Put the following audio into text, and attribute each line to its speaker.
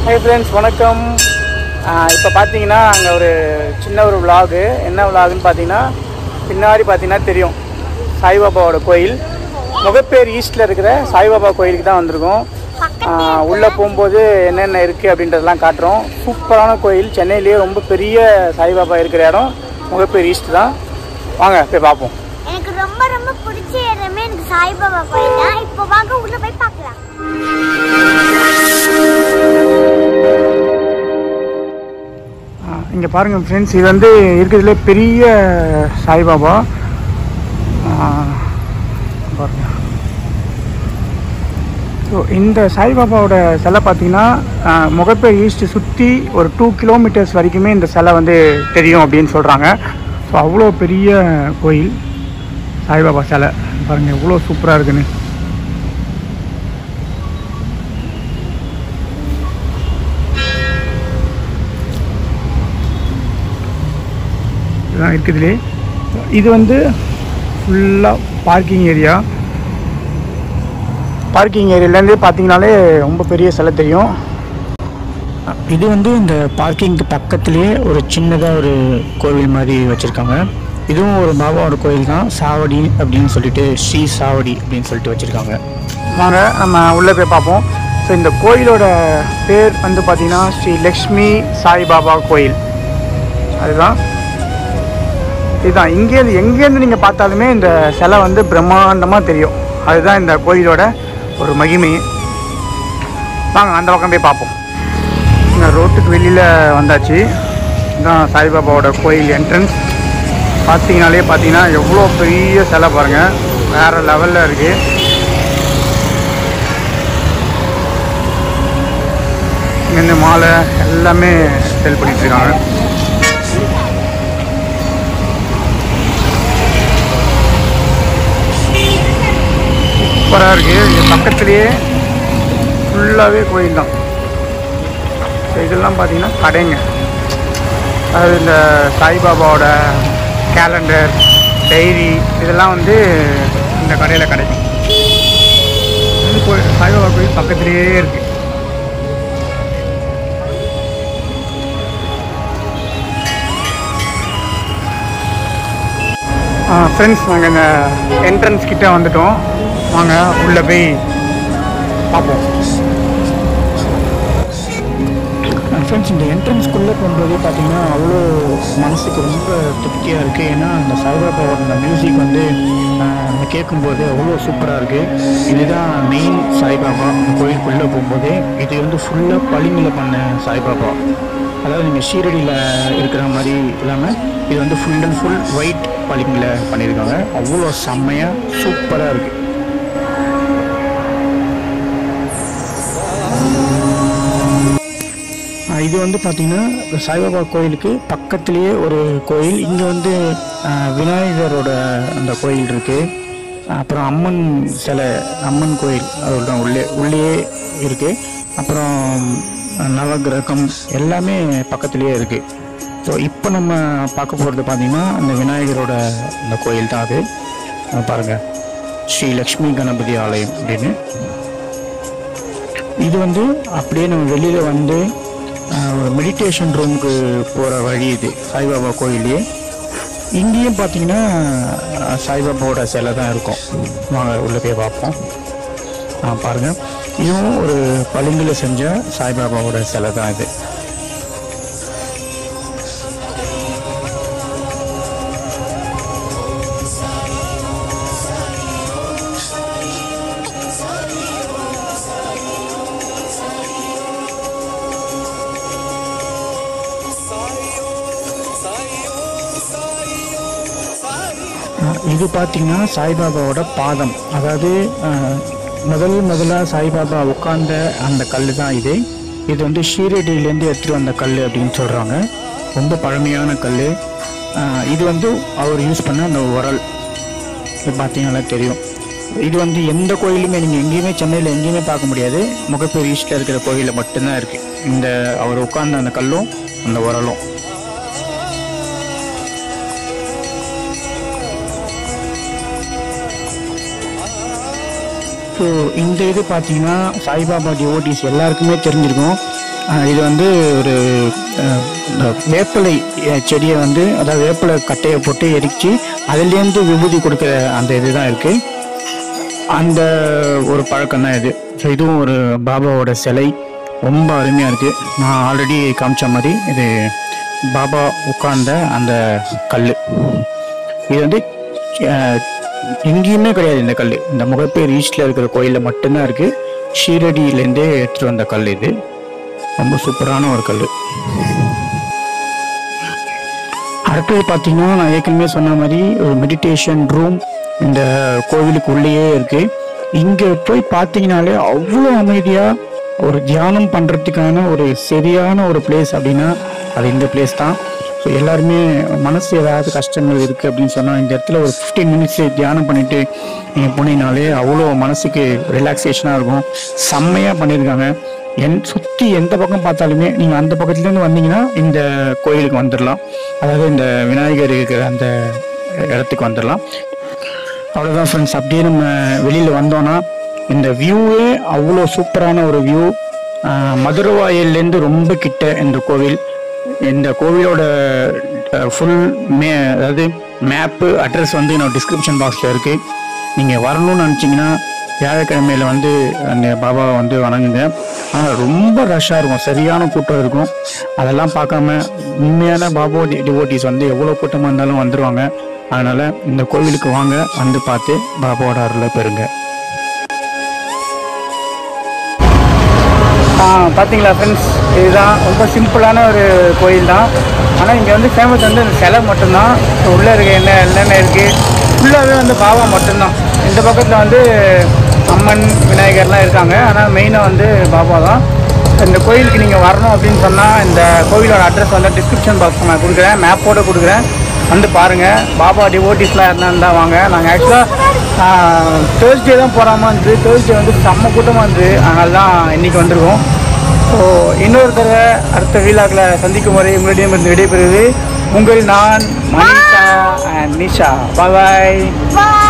Speaker 1: hi friends வணக்கம் இப்போ பார்த்தீங்கன்னா அங்கே ஒரு சின்ன ஒரு விலாகு என்ன விலாகுன்னு பார்த்தீங்கன்னா பின்னாடி பார்த்தீங்கன்னா தெரியும் சாய்பாபாவோட கோயில் முகப்பேர் ஈஸ்டில் இருக்கிற சாய்பாபா கோயிலுக்கு தான் வந்திருக்கோம் உள்ளே போகும்போது என்னென்ன இருக்குது அப்படின்றதெல்லாம் காட்டுறோம் சூப்பரான கோயில் சென்னையிலேயே ரொம்ப பெரிய சாய்பாபா இருக்கிற இடம் முகப்பேர் ஈஸ்ட் தான் வாங்க போய் பார்ப்போம்
Speaker 2: எனக்கு ரொம்ப ரொம்ப பிடிச்ச இடமே எனக்கு சாய்பாபா கோயில் தான் இப்போ வாங்க உள்ள போய் பார்க்கலாம்
Speaker 1: இங்கே பாருங்கள் ஃப்ரெண்ட்ஸ் இது வந்து இருக்கிறதுல பெரிய சாய்பாபா ஆ, பாருங்க ஸோ இந்த சாய்பாபாவோட சிலை பார்த்தீங்கன்னா ஆ, முகப்பேர் ஈஸ்ட் சுற்றி ஒரு டூ கிலோமீட்டர்ஸ் வரைக்குமே இந்த சிலை வந்து தெரியும் அப்படின்னு சொல்கிறாங்க ஸோ அவ்வளோ பெரிய கோயில் சாய்பாபா சிலை பாருங்கள் எவ்வளோ சூப்பராக இருக்குன்னு இதுதான் இருக்குதுலே இது வந்து ஃபுல்லாக பார்க்கிங் ஏரியா பார்க்கிங் ஏரியாலேருந்து பார்த்தீங்கனாலே ரொம்ப பெரிய சிலை தெரியும் இது வந்து இந்த பார்க்கிங்க்கு பக்கத்துலேயே ஒரு சின்னதாக ஒரு கோவில் மாதிரி வச்சுருக்காங்க இதுவும் ஒரு பாபாவோட கோயில் தான் சாவடி அப்படின்னு சொல்லிட்டு ஸ்ரீ சாவடி அப்படின்னு சொல்லிட்டு வச்சுருக்காங்க வாங்க நம்ம உள்ளே போய் பார்ப்போம் ஸோ இந்த கோயிலோட பேர் வந்து பார்த்தீங்கன்னா ஸ்ரீ லக்ஷ்மி சாய்பாபா கோயில் அதுதான் இதுதான் இங்கேருந்து எங்கேருந்து நீங்கள் பார்த்தாலுமே இந்த சிலை வந்து பிரம்மாண்டமாக தெரியும் அதுதான் இந்த கோயிலோட ஒரு மகிமை வாங்க அந்த பக்கம் போய் பார்ப்போம் இங்கே ரோட்டுக்கு வெளியில் வந்தாச்சு இதுதான் சாய்பாபாவோட கோயில் என்ட்ரன்ஸ் பார்த்தீங்கனாலே பார்த்தீங்கன்னா எவ்வளோ பெரிய சிலை பாருங்கள் வேறு லெவலில் இருக்குது இங்கேருந்து மாலை எல்லாமே செல் பண்ணிகிட்ருக்காங்க சூப்பராக இருக்குது இது பக்கத்துலேயே ஃபுல்லாகவே கோயில் தான் ஸோ இதெல்லாம் பார்த்தீங்கன்னா கடைங்க அதாவது இந்த சாய்பாபாவோட கேலண்டர் டைரி இதெல்லாம் வந்து இந்த கடையில் கிடைக்கும் இது கோயில் சாய்பாபா கோயில் பக்கத்துலேயே இருக்குது ஃப்ரெண்ட்ஸ் நாங்கள் இந்த என்ட்ரன்ஸ் கிட்ட வந்துட்டோம் வாங்க உள்ளே போய் பார்ப்போம் ஃப்ரெண்ட்ஸ் இந்த என்ட்ரன்ஸ்குள்ளே போகும்போது பார்த்தீங்கன்னா அவ்வளோ மனசுக்கு ரொம்ப திருப்தியாக இருக்குது ஏன்னா அந்த சாய்பாபாவோட அந்த மியூசிக் வந்து ஆஹ், நம்ம கேட்கும்போது அவ்வளோ சூப்பராக இருக்குது இதுதான் மெயின் சாய்பாபா அந்த கோயிலுக்குள்ளே போகும்போதே இது வந்து ஃபுல்லாக பளிங்கில் பண்ண சாய்பாபா அதாவது நீங்கள் ஷீரடியில் இருக்கிற மாதிரி இல்லாமல் இது வந்து ஃபுல் அண்ட் ஃபுல் ஒயிட் பளிங்கில் பண்ணியிருக்காங்க அவ்வளோ செம்மையாக சூப்பராக இருக்குது ஆஹ் இது வந்து பார்த்திங்கன்னா சாய்பாபா கோயிலுக்கு பக்கத்துலேயே ஒரு கோயில் இங்கே வந்து ஆஹ் விநாயகரோட அந்த கோயில் இருக்குது அப்புறம் அம்மன் சிலை அம்மன் கோயில் அதோட உள்ளே உள்ளேயே இருக்குது அப்புறம் நவகிரகம் எல்லாமே பக்கத்துலேயே இருக்குது ஸோ இப்போ நம்ம பார்க்க போகிறது பார்த்திங்கன்னா அந்த விநாயகரோட அந்த கோயில் தான் அது அஹ் பாருங்க ஸ்ரீ லக்ஷ்மி கணபதி ஆலயம் அப்படின்னு இது வந்து அப்படியே நம்ம வெளியில் வந்து ஆஹ், ஒரு மெடிடேஷன் ரூமுக்கு போகிற வழி இது சாய்பாபா கோயிலே இங்கேயும் பார்த்தீங்கன்னா ஆஹ், சாய்பாபாவோட சிலை தான் இருக்கும் வாங்க உள்ளே போய் பார்ப்போம் ஆ பாருங்கள் இதுவும் ஒரு பளிங்கில் செஞ்ச சாய்பாபாவோட சிலை தான் இது அஹ் இது பார்த்தீங்கன்னா சாய்பாபாவோட பாதம் அதாவது அஹ், முதல் முதலாக சாய்பாபா உட்கார்ந்த அந்த கல் தான் இது இது வந்து ஷீரடியிலேருந்து எடுத்துகிட்டு வந்த கல் அப்படின்னு சொல்கிறாங்க ரொம்ப பழமையான கல் இது வந்து அவர் யூஸ் பண்ண அந்த உரல் இது பார்த்தீங்கன்னா தெரியும் இது வந்து எந்த கோயிலுமே நீங்கள் எங்கேயுமே சென்னையில் எங்கேயுமே பார்க்க முடியாது முகப்பேர் ஈஸ்டில் இருக்கிற கோயிலில் மட்டும்தான் இருக்குது இந்த அவர் உட்கார்ந்த அந்த கல்லும் அந்த உரலும் ஸோ இந்த இது பார்த்தீங்கன்னா சாய்பாபா டிவோட்டிஸ் எல்லாருக்குமே தெரிஞ்சிருக்கும் ஆஹ் இது வந்து ஒரு ஆஹ், இந்த வேப்பிலை அஹ், செடியை வந்து அதாவது வேப்பிலை கட்டையை போட்டு எரிச்சு அதுலேருந்து விபூதி கொடுக்குற அந்த இதுதான் இருக்குது அந்த ஒரு பழக்கம் தான் இது ஸோ இதுவும் ஒரு பாபாவோட சிலை ரொம்ப அருமையாக இருக்குது நான் ஆல்ரெடி காமிச்ச மாதிரி இது பாபா உட்கார்ந்த அந்த கல் இது வந்து அஹ், எங்கேயுமே கிடையாது இந்த கல் இந்த முகப்பேர் ஈஸ்டில் இருக்கிற கோயிலில் மட்டும்தான் இருக்குது ஷீரடியிலேருந்தே எடுத்துகிட்டு வந்த கல் இது ரொம்ப சூப்பரான ஒரு கல் அடுத்தது பார்த்தீங்கன்னா நான் ஏற்கனவே சொன்ன மாதிரி ஒரு மெடிடேஷன் ரூம் இந்த கோவிலுக்கு உள்ளேயே இருக்கு இங்கே போய் பார்த்தீங்கனாலே அவ்வளோ அமைதியாக ஒரு தியானம் பண்ணுறதுக்கான ஒரு சரியான ஒரு பிளேஸ் அப்படின்னா அது இந்த பிளேஸ் தான் ஸோ எல்லாருமே மனசு ஏதாவது கஷ்டங்கள் இருக்குது அப்படின்னு சொன்னால் இந்த இடத்துல ஒரு ஃபிஃப்டீன் மினிட்ஸ் தியானம் பண்ணிட்டு நீங்கள் போனீங்கனாலே அவ்வளோ மனசுக்கு ரிலாக்ஸேஷனாக இருக்கும் செம்மையாக பண்ணியிருக்காங்க என் சுற்றி எந்த பக்கம் பார்த்தாலுமே நீங்கள் அந்த பக்கத்துலேருந்து வந்தீங்கன்னா இந்த கோயிலுக்கு வந்துடலாம் அதாவது இந்த விநாயகர் இருக்கிற அந்த இடத்துக்கு வந்துடலாம் அவ்வளோதான் ஃப்ரெண்ட்ஸ் அப்படியே நம்ம வெளியில் வந்தோன்னா இந்த வியூவே அவ்வளோ சூப்பரான ஒரு வியூ மதுரவாயிலேருந்து ரொம்ப கிட்ட இந்த கோவில் இந்த கோவிலோட ஃபுல் மே அதாவது மேப்பு அட்ரஸ் வந்து என்னோட டிஸ்கிரிப்ஷன் பாக்ஸில் இருக்குது நீங்கள் வரணும்னு நினச்சிங்கன்னா வியாழக்கிழமையில் வந்து அந்த பாபாவை வந்து வணங்குங்க ஆனால் ரொம்ப ரஷ்ஷாக இருக்கும் சரியான கூட்டம் இருக்கும் அதெல்லாம் பார்க்காம உண்மையான பாபா டிவோட்டிஸ் வந்து எவ்வளோ கூட்டமாக இருந்தாலும் வந்துடுவாங்க அதனால் இந்த கோவிலுக்கு வாங்க வந்து பார்த்து பாபாவோட அருளை பெறுங்க பார்த்தீங்களா ஃப்ரெண்ட்ஸ் இதுதான் ரொம்ப சிம்பிளான ஒரு கோயில் தான் ஆனால் இங்கே வந்து ஃபேமஸ் வந்து இந்த சிலை மட்டும்தான் உள்ளே இருக்க என்ன என்னென்ன இருக்குது ஃபுல்லாகவே வந்து பாபா மட்டும்தான் இந்த பக்கத்தில் வந்து அம்மன் விநாயகர்லாம் இருக்காங்க ஆனால் மெயினாக வந்து பாபா தான் இந்த கோயிலுக்கு நீங்கள் வரணும் அப்படின்னு சொன்னால் இந்த கோவிலோட அட்ரஸ் வந்து டிஸ்கிரிப்ஷன் பாக்ஸ் நான் கொடுக்குறேன் மேப்போட கொடுக்குறேன் வந்து பாருங்கள் பாபா டிவோட்டிஸ்லாம் இருந்தால் தான் வாங்க நாங்கள் ஆக்சுவலாக தேர்ஸ்டே தான் போகாமல் இருந்தது தேர்ஸ்டே வந்து செம்ம கூட்டமாக இருந்தது அதனால தான் இன்றைக்கி வந்திருக்கோம் ஸோ இன்னொரு தடவை அடுத்த வீலாக்கில் சந்திக்கும் வரை உங்களிடமிருந்து விடைபெறுவது உங்கள் நான் Manisha and Nisha bye
Speaker 2: bye